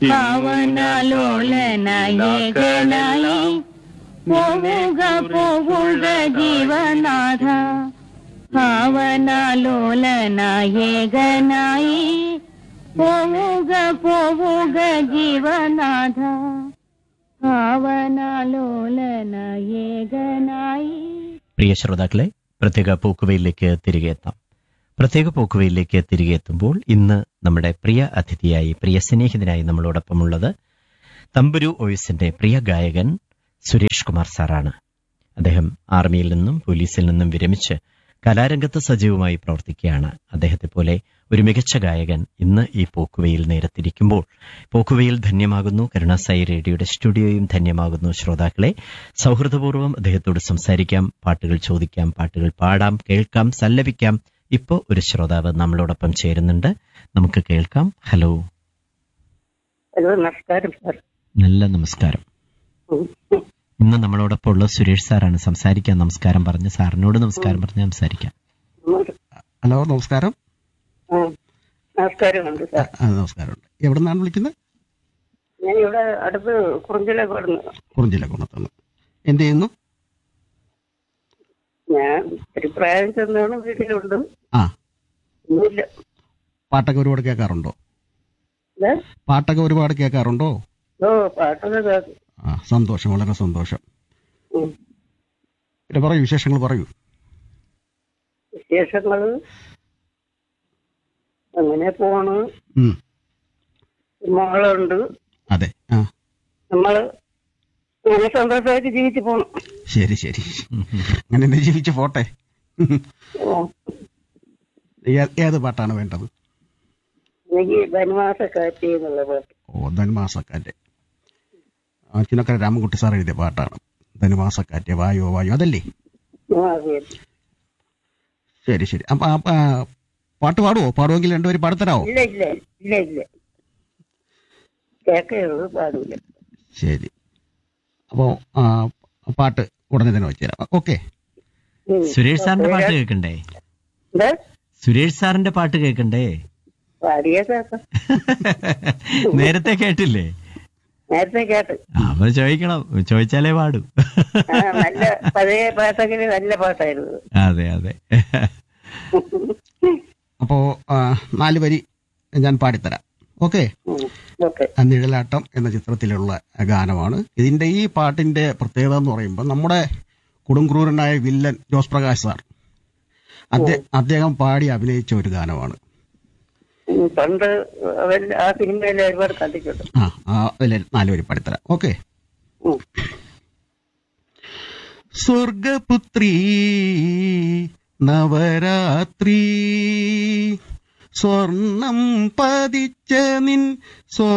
ഭാവനാലോലനായകനായി പോവുക പോവുക ജീവനാഥ ഭാവനാലോലനായകനായി പോവുക പോവുക ജീവനാഥ ഭാവനാലോലനായകനായി പ്രിയ ശ്രോതാക്കളെ പ്രത്യേക പോക്കുവയിലേക്ക് തിരികെ എത്താം പ്രത്യേക പോക്കുവയിലേക്ക് തിരികെ എത്തുമ്പോൾ ഇന്ന് നമ്മുടെ പ്രിയ അതിഥിയായി പ്രിയ സ്നേഹിതനായി നമ്മളോടൊപ്പമുള്ളത് തമ്പുരു ഓയിസിന്റെ പ്രിയ ഗായകൻ സുരേഷ് കുമാർ സാറാണ് അദ്ദേഹം ആർമിയിൽ നിന്നും പോലീസിൽ നിന്നും വിരമിച്ച് കലാരംഗത്ത് സജീവമായി പ്രവർത്തിക്കുകയാണ് അദ്ദേഹത്തെ പോലെ ഒരു മികച്ച ഗായകൻ ഇന്ന് ഈ പോക്കുവയിൽ നേരത്തിരിക്കുമ്പോൾ പോക്കുവയിൽ ധന്യമാകുന്നു കരുണാസായി റേഡിയോയുടെ സ്റ്റുഡിയോയും ധന്യമാകുന്നു ശ്രോതാക്കളെ സൗഹൃദപൂർവ്വം അദ്ദേഹത്തോട് സംസാരിക്കാം പാട്ടുകൾ ചോദിക്കാം പാട്ടുകൾ പാടാം കേൾക്കാം സല്ലപിക്കാം ഇപ്പോൾ ഒരു ശ്രോതാവ് നമ്മളോടൊപ്പം ചേരുന്നുണ്ട് നമുക്ക് കേൾക്കാം ഹലോ ഹലോ നമസ്കാരം സാർ നല്ല നമസ്കാരം ഇന്ന് നമ്മളോടൊപ്പം ഉള്ള സുരേഷ് സാറാണ് സംസാരിക്കാൻ നമസ്കാരം പറഞ്ഞ് സാറിനോട് നമസ്കാരം പറഞ്ഞ് സംസാരിക്കാം ഹലോ നമസ്കാരം നമസ്കാരമുണ്ട് സാർ ആ, നമസ്കാരമുണ്ട് എവിടെ നിന്നാണ് വിളിക്കുന്നത് ഞാൻ ഇവിടെ അടുത്ത് കുറിഞ്ചിലെ കിടന്നു കുറിഞ്ചില കുണത്തുനിന്ന് എന്ത് ചെയ്യുന്നു ഞാൻ ഒരു പ്രായം ചെന്നാണ് വീട്ടിലുണ്ട് ആ ഒന്നുമില്ല പാട്ടൊക്കെ ഒരുപാട് കേൾക്കാറുണ്ടോ ഏ? പാട്ടൊക്കെ ഒരുപാട് കേൾക്കാറുണ്ടോ ഓ പാട്ടൊക്കെ കേൾക്കും ആ സന്തോഷം വളരെ സന്തോഷം ഉം. പിന്നെ പറയൂ വിശേഷങ്ങൾ പറയൂ വിശേഷങ്ങള് അങ്ങനെ പോണ് ഉം, മോളുണ്ട് അതെ ആ നമ്മള് അങ്ങനെ സന്തോഷമായിട്ട് ജീവിച്ചു പോണം ശരി ശരി അങ്ങനെ എന്നെ ജീവിച്ച് പോട്ടെ ഓ, ഏ- ഏത് പാട്ടാണ് വേണ്ടത് എനിക്ക് വനവാസ കാറ്റ് എന്നുള്ള പാട്ട് ഓ ധനുമാസക്കാറ്റ് അച്ഛനൊക്കെ രാമൻകുട്ടി സാർ എഴുതിയ പാട്ടാണ് ധനുമാസക്കാറ്റ് വായോ വായോ അതല്ലേ ആ, അതെ. ശരി ശരി അപ്പൊ ആ, ആ, പാട്ട് പാടുവോ പാടുമെങ്കിൽ രണ്ടുപേരും പാടത്തരാവോ ഇല്ല ഇല്ല ഇല്ല ഇല്ല കേൾക്കുള്ളൂ പാടില്ല ശരി അപ്പോൾ പാട്ട് ഉടനെ തന്നെ വെച്ചുതരാം ഓക്കെ ഉം. സുരേഷ് സാറിന്റെ പാട്ട് കേൾക്കണ്ടേ എന്താ സുരേഷ് സാറിന്റെ പാട്ട് കേൾക്കണ്ടേ പാടിയ കേൾക്കാം നേരത്തെ കേട്ടില്ലേ നേരത്തെ കേട്ട് ആ, അപ്പൊ ചോദിക്കണം ചോദിച്ചാലേ പാടൂ ആ, നല്ല പഴയ പാട്ടെങ്കിൽ നല്ല പാട്ടായിരുന്നു അതെ അതെ അപ്പോൾ നാല് വരി ഞാൻ പാടിത്തരാം ഓക്കെ ഉം. ഓക്കെ നിഴലാട്ടം എന്ന ചിത്രത്തിലുള്ള ഗാനമാണ് ഇതിന്റെ ഈ പാട്ടിന്റെ പ്രത്യേകത എന്ന് പറയുമ്പോൾ നമ്മുടെ കൊടുംക്രൂരനായ വില്ലൻ ജോസ് പ്രകാശ് സാർ അദ്ദേഹം അദ്ദേഹം പാടി അഭിനയിച്ച ഒരു ഗാനമാണ് ഉം, പണ്ട് അവൻ ആ സിനിമയിൽ ഒരുപാട് കണ്ടിട്ടുണ്ട് ആ ആ അതിലെ നാല് വരി പാടിത്തരാം ഓക്കെ ഉം. സ്വർഗപുത്രി നവരാത്രി സ്വർണം പതിച്ച നിൻ സ്വ